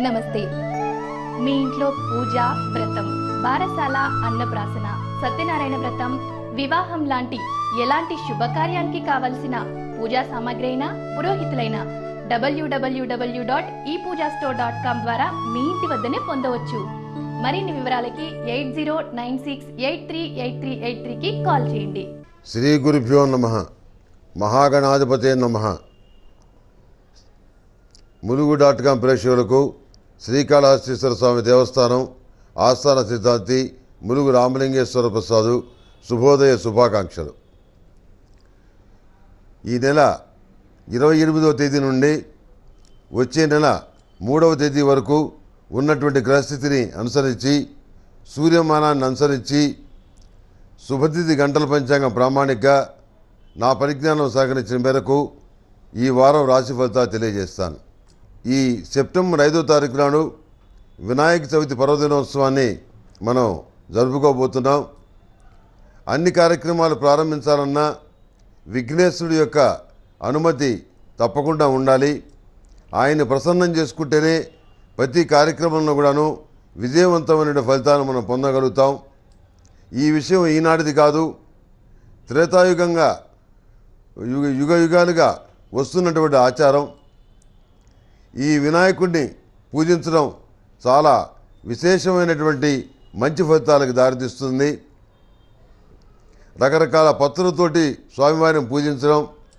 నమస్తే మీ ఇంట్లో పూజ వ్రతం బారసాల అన్నప్రాసన సత్యనారాయణ వ్రతం వివాహం లాంటి ఎలాంటి శుభకార్యానికి కావలసిన పూజా సామాగ్రి అయినా పురోహితులైన డబ్ల్యూడబ్ల్యూడబ్ల్యూ డాట్ ఈ పూజా స్టోర్ డాట్ కామ్ ద్వారా మీ ఇంటి వద్దనే పొందవచ్చు మరిన్ని వివరాలకి eight zero nine six eight three eight three eight త్రీకి కాల్ చేయండి శ్రీ గురుభ్యో నమ మహాగణాధిపతే నమ ములుగు డాట్ కాం ప్రేక్షకులకు శ్రీకాళహస్తీశ్వర స్వామి దేవస్థానం ఆస్థాన సిద్ధాంతి ములుగు రామలింగేశ్వర ప్రసాదు శుభోదయ శుభాకాంక్షలు ఈ నెల ఇరవై ఎనిమిదవ తేదీ నుండి వచ్చే నెల మూడవ తేదీ వరకు ఉన్నటువంటి గ్రహస్థితిని అనుసరించి సూర్యమానాన్ని అనుసరించి శుభతిథి గంటల పంచాంగం ప్రామాణిక నా పరిజ్ఞానం సహకరించిన మేరకు ఈ వారం రాశి ఫలితాలు తెలియజేస్తాను ఈ సెప్టెంబర్ ఐదో తారీఖు నాడు వినాయక చవితి పర్వదినోత్సవాన్ని మనం జరుపుకోబోతున్నాం అన్ని కార్యక్రమాలు ప్రారంభించాలన్నా విఘ్నేశ్వరుడి యొక్క అనుమతి తప్పకుండా ఉండాలి ఆయన్ని ప్రసన్నం చేసుకుంటేనే ప్రతి కార్యక్రమంలో కూడాను విజయవంతమైన ఫలితాలను మనం పొందగలుగుతాం ఈ విషయం ఈనాటిది కాదు త్రేతాయుగంగా యుగ యుగ యుగాలుగా వస్తున్నటువంటి ఆచారం ఈ వినాయకుడిని పూజించడం చాలా విశేషమైనటువంటి మంచి ఫలితాలకు దారితీస్తుంది రకరకాల పత్రులతోటి స్వామివారిని పూజించడం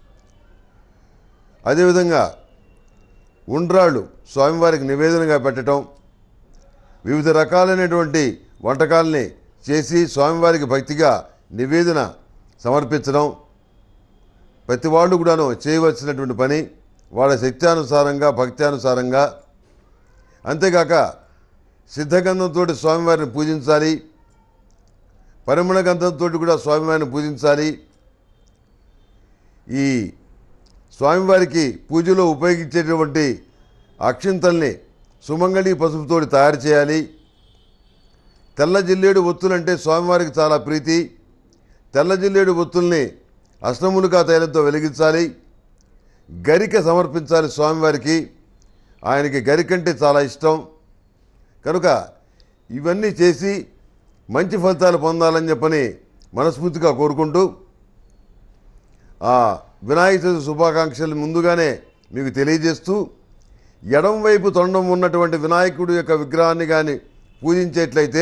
అదేవిధంగా ఉండ్రాళ్ళు స్వామివారికి నివేదనగా పెట్టడం వివిధ రకాలైనటువంటి వంటకాలని చేసి స్వామివారికి భక్తిగా నివేదన సమర్పించడం ప్రతి వాళ్ళు కూడాను చేయవలసినటువంటి పని వాళ్ళ శక్త్యానుసారంగా భక్త్యానుసారంగా అంతేకాక సిద్ధగంధంతో స్వామివారిని పూజించాలి పరిమళ గంధంతో కూడా స్వామివారిని పూజించాలి ఈ స్వామివారికి పూజలో ఉపయోగించేటువంటి అక్షింతల్ని సుమంగళి పసుపుతోటి తయారు చేయాలి తెల్ల జిల్లేడు ఒత్తులంటే స్వామివారికి చాలా ప్రీతి తెల్ల జిల్లేడు ఒత్తుల్ని అష్టములుగా తైలంతో వెలిగించాలి గరిక సమర్పించాలి స్వామివారికి ఆయనకి గరికంటే చాలా ఇష్టం కనుక ఇవన్నీ చేసి మంచి ఫలితాలు పొందాలని చెప్పని మనస్ఫూర్తిగా కోరుకుంటూ ఆ వినాయక చవితి శుభాకాంక్షలు ముందుగానే మీకు తెలియజేస్తూ ఎడం వైపు తొండం ఉన్నటువంటి వినాయకుడి యొక్క విగ్రహాన్ని కానీ పూజించేట్లయితే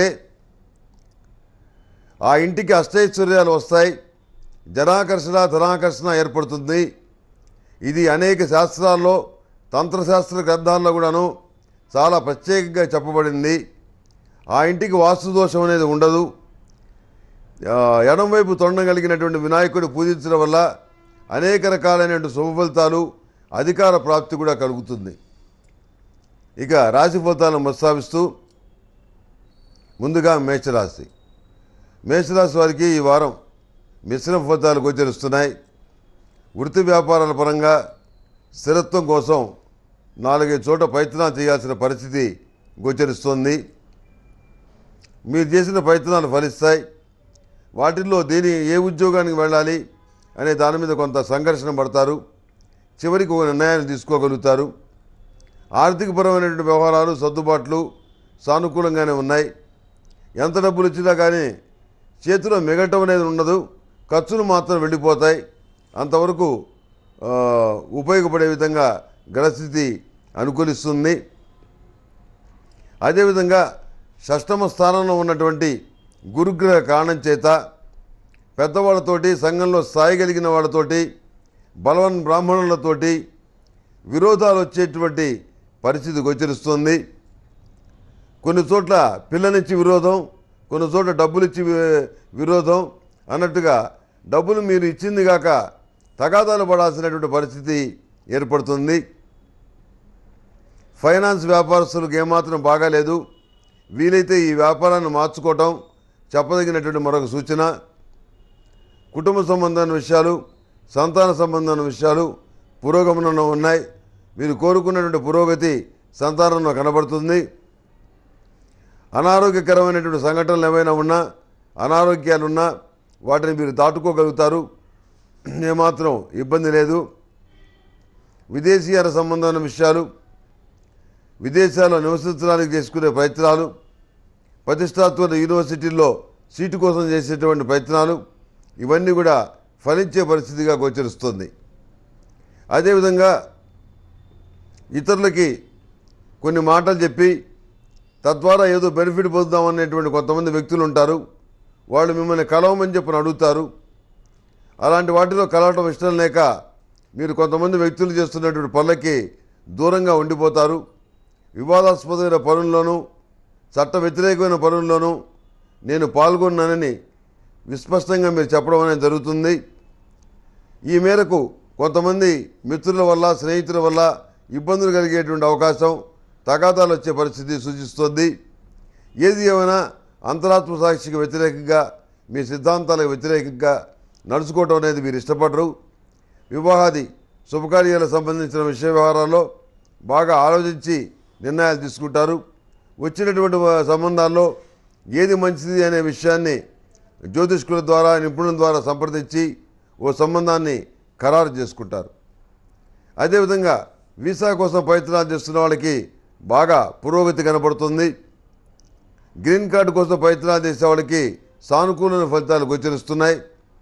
ఆ ఇంటికి అష్టైశ్వర్యాలు వస్తాయి జనాకర్షణ ధనాకర్షణ ఏర్పడుతుంది ఇది అనేక శాస్త్రాల్లో తంత్రశాస్త్ర గ్రంథాల్లో కూడాను చాలా ప్రత్యేకంగా చెప్పబడింది ఆ ఇంటికి వాస్తుదోషం అనేది ఉండదు ఆ, ఎడం వైపు తొండం కలిగినటువంటి వినాయకుడు పూజించడం వల్ల అనేక రకాలైనటువంటి శుభ ఫలితాలు అధికార ప్రాప్తి కూడా కలుగుతుంది ఇక రాశి ఫలితాలను ప్రస్తావిస్తూ ముందుగా మేషరాశి మేషరాశి వారికి ఈ వారం మిశ్రమ ఫలితాలు గోచరిస్తున్నాయి వృత్తి వ్యాపారాల పరంగా స్థిరత్వం కోసం నాలుగైదు చోట ప్రయత్నాలు చేయాల్సిన పరిస్థితి గోచరిస్తోంది మీరు చేసిన ప్రయత్నాలు ఫలిస్తాయి వాటిల్లో దేని ఏ ఉద్యోగానికి వెళ్ళాలి అనే దాని మీద కొంత సంఘర్షణ పడతారు చివరికి ఒక నిర్ణయాన్ని తీసుకోగలుగుతారు ఆర్థికపరమైనటువంటి వ్యవహారాలు సర్దుబాట్లు సానుకూలంగానే ఉన్నాయి ఎంత డబ్బులు ఇచ్చినా కానీ చేతిలో మిగటం అనేది ఉండదు ఖర్చులు మాత్రం వెళ్ళిపోతాయి అంతవరకు ఆ, ఉపయోగపడే విధంగా గ్రహస్థితి అనుకూలిస్తుంది అదేవిధంగా షష్టమ స్థానంలో ఉన్నటువంటి గురుగ్రహ కారణం చేత పెద్దవాళ్ళతోటి సంఘంలో స్థాయి కలిగిన వాళ్ళతోటి బలవన్ బ్రాహ్మణులతోటి విరోధాలు వచ్చేటువంటి పరిస్థితి గోచరిస్తుంది కొన్ని చోట్ల పిల్లనిచ్చి విరోధం కొన్ని చోట్ల డబ్బులు ఇచ్చి వి- విరోధం అన్నట్టుగా డబ్బులు మీరు ఇచ్చింది కాక తగాదాలు పడాల్సినటువంటి పరిస్థితి ఏర్పడుతుంది ఫైనాన్స్ వ్యాపారస్తులకు ఏమాత్రం బాగాలేదు వీలైతే ఈ వ్యాపారాన్ని మార్చుకోవటం చెప్పదగినటువంటి మరొక సూచన కుటుంబ సంబంధమైన విషయాలు సంతాన సంబంధమైన విషయాలు పురోగమనంలో ఉన్నాయి మీరు కోరుకున్నటువంటి పురోగతి సంతానంలో కనబడుతుంది అనారోగ్యకరమైనటువంటి సంఘటనలు ఏమైనా ఉన్నా అనారోగ్యాలు ఉన్నా వాటిని మీరు దాటుకోగలుగుతారు ఏమాత్రం ఇబ్బంది లేదు విదేశీయాల సంబంధమైన విషయాలు విదేశాల్లో నివసించడానికి చేసుకునే ప్రయత్నాలు ప్రతిష్టాత్మక యూనివర్సిటీల్లో సీటు కోసం చేసేటువంటి ప్రయత్నాలు ఇవన్నీ కూడా ఫలించే పరిస్థితిగా గోచరిస్తుంది అదేవిధంగా ఇతరులకి కొన్ని మాటలు చెప్పి తద్వారా ఏదో బెనిఫిట్ పొందుదాం అనేటువంటి కొంతమంది వ్యక్తులు ఉంటారు వాళ్ళు మిమ్మల్ని కలవమని చెప్పని అడుగుతారు అలాంటి వాటిలో కలవటం ఇష్టం లేక మీరు కొంతమంది వ్యక్తులు చేస్తున్నటువంటి పనులకి దూరంగా ఉండిపోతారు వివాదాస్పదమైన పనుల్లోనూ చట్ట వ్యతిరేకమైన పనుల్లోనూ నేను పాల్గొన్నానని విస్పష్టంగా మీరు చెప్పడం అనేది జరుగుతుంది ఈ మేరకు కొంతమంది మిత్రుల వల్ల స్నేహితుల వల్ల ఇబ్బందులు కలిగేటువంటి అవకాశం తగాదాలు వచ్చే పరిస్థితి సూచిస్తుంది ఏది ఏమైనా అంతరాత్మ సాక్షికి వ్యతిరేకంగా మీ సిద్ధాంతాలకు వ్యతిరేకంగా నడుచుకోవటం అనేది మీరు ఇష్టపడరు వివాహాది శుభకార్యాలకు సంబంధించిన విషయ వ్యవహారాల్లో బాగా ఆలోచించి నిర్ణయాలు తీసుకుంటారు వచ్చినటువంటి సంబంధాల్లో ఏది మంచిది అనే విషయాన్ని జ్యోతిష్కుల ద్వారా నిపుణుల ద్వారా సంప్రదించి ఓ సంబంధాన్ని ఖరారు చేసుకుంటారు అదేవిధంగా వీసా కోసం ప్రయత్నాలు చేస్తున్న వాళ్ళకి బాగా పురోగతి కనబడుతుంది గ్రీన్ కార్డు కోసం ప్రయత్నాలు చేసే వాళ్ళకి సానుకూలమైన ఫలితాలు గోచరిస్తున్నాయి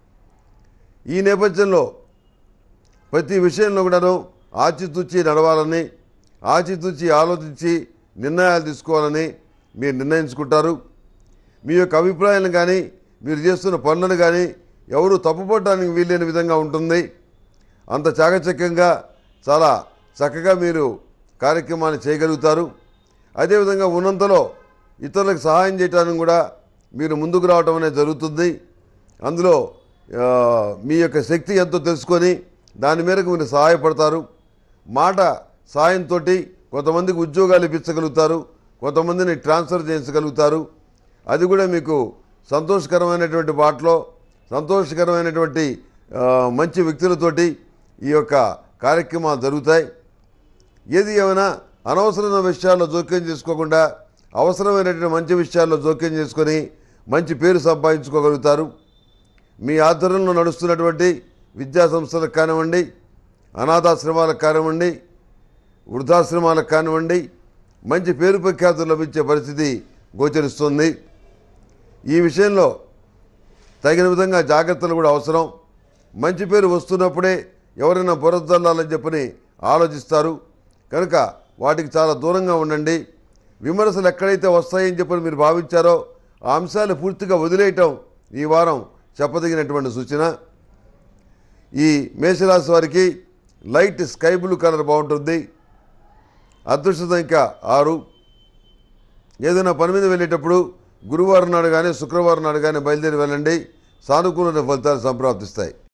ఈ నేపథ్యంలో ప్రతి విషయంలో కూడాను ఆచితూచి నడవాలని ఆచితూచి ఆలోచించి నిర్ణయాలు తీసుకోవాలని మీరు నిర్ణయించుకుంటారు మీ యొక్క అభిప్రాయాలను కానీ మీరు చేస్తున్న పనులను కానీ ఎవరు తప్పుపడడానికి వీలైన విధంగా ఉంటుంది అంత చాకచక్యంగా చాలా చక్కగా మీరు కార్యక్రమాన్ని చేయగలుగుతారు అదేవిధంగా ఉన్నంతలో ఇతరులకు సహాయం చేయడానికి కూడా మీరు ముందుకు రావటం అనేది జరుగుతుంది అందులో ఆ, మీ యొక్క శక్తి ఎంతో తెలుసుకొని దాని మేరకు మీరు సహాయపడతారు మాట సాయంతో కొంతమందికి ఉద్యోగాలు ఇప్పించగలుగుతారు కొంతమందిని ట్రాన్స్ఫర్ చేయించగలుగుతారు అది కూడా మీకు సంతోషకరమైనటువంటి బాటలో సంతోషకరమైనటువంటి ఆ, మంచి వ్యక్తులతోటి ఈ యొక్క కార్యక్రమాలు జరుగుతాయి ఏది ఏమైనా అనవసరమైన విషయాల్లో జోక్యం చేసుకోకుండా అవసరమైనటువంటి మంచి విషయాల్లో జోక్యం చేసుకొని మంచి పేరు సంపాదించుకోగలుగుతారు మీ ఆధ్వర్యంలో నడుస్తున్నటువంటి విద్యా సంస్థలకు కానివ్వండి అనాథాశ్రమాలకు కానివ్వండి వృద్ధాశ్రమాలకు కానివ్వండి మంచి పేరు ప్రఖ్యాతులు లభించే పరిస్థితి గోచరిస్తుంది ఈ విషయంలో తగిన విధంగా జాగ్రత్తలు కూడా అవసరం మంచి పేరు వస్తున్నప్పుడే ఎవరైనా బురదల్లాలని చెప్పని ఆలోచిస్తారు కనుక వాటికి చాలా దూరంగా ఉండండి విమర్శలు ఎక్కడైతే వస్తాయని చెప్పని మీరు భావించారో ఆ అంశాలు పూర్తిగా వదిలేయటం ఈ వారం చెప్పదగినటువంటి సూచన ఈ మేషరాశి వారికి లైట్ స్కై బ్లూ కలర్ బాగుంటుంది అదృష్ట సంఖ్య ఆరు ఏదైనా పని మీద వెళ్ళేటప్పుడు గురువారం నాడు కానీ శుక్రవారం నాడు కానీ బయలుదేరి వెళ్ళండి సానుకూలమైన ఫలితాలు సంప్రాప్తిస్తాయి